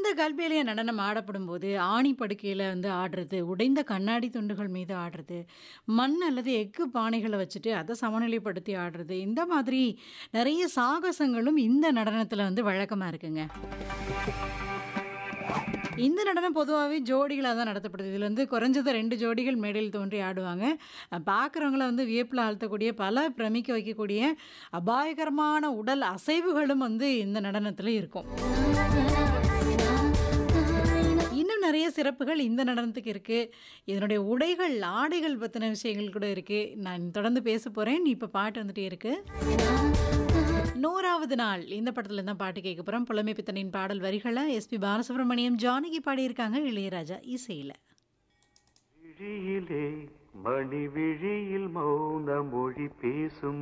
இந்த கல்பேலிய நடனம் ஆடப்படும்போது, ஆணி படுக்கையில வந்து ஆடுறது, உடைந்த கண்ணாடி துண்டுகள் மீது ஆடுறது, மண் அல்லது எஃகு பானைகள வச்சுட்டு அத சமநிலைப்படுத்தி ஆடுறது, இந்த மாதிரி நெறைய சாகசங்களும் இந்த நடனத்தில வந்து வழக்கமா இருக்குங்க. இந்த நடனம் பொதுவாவே ஜோடிகளா தான் நடத்தப்படுது. இதுல வந்து குறைஞ்சது 2 ஜோடிகள் மேடையில் தோன்றி ஆடுவாங்க. அ பார்க்குறவங்கள வந்து வியப்பில ஆழ்த்தக்கூடிய, பல பிரமிக்க வைக்கக்கூடிய அபாயகரமான உடல் அசைவுகளும் வந்து இந்த நடனத்தில இருக்கும். இன்னும் நெறைய சிறப்புகள் இந்த நடனத்துக்கு இருக்கு. இதனுடைய உடைகள், ஆடைகள் பத்தின விஷயங்கள் கூட இருக்கு. நான் தொடர்ந்து பேச போறேன். இப்ப பாட்டு வந்துட்டே இருக்கு. 100வது நாள் இந்த படத்துல தான் பாட்டு கேட்க போறோம். புலமை பித்தனின் பாடல் வரிகள எஸ்பி பாலசுப்ரமணியம், ஜானகி பாடியிருக்காங்க. இளையராஜா இசையில. விழியிலே மணி விழியில் மௌன மொழி பேசும்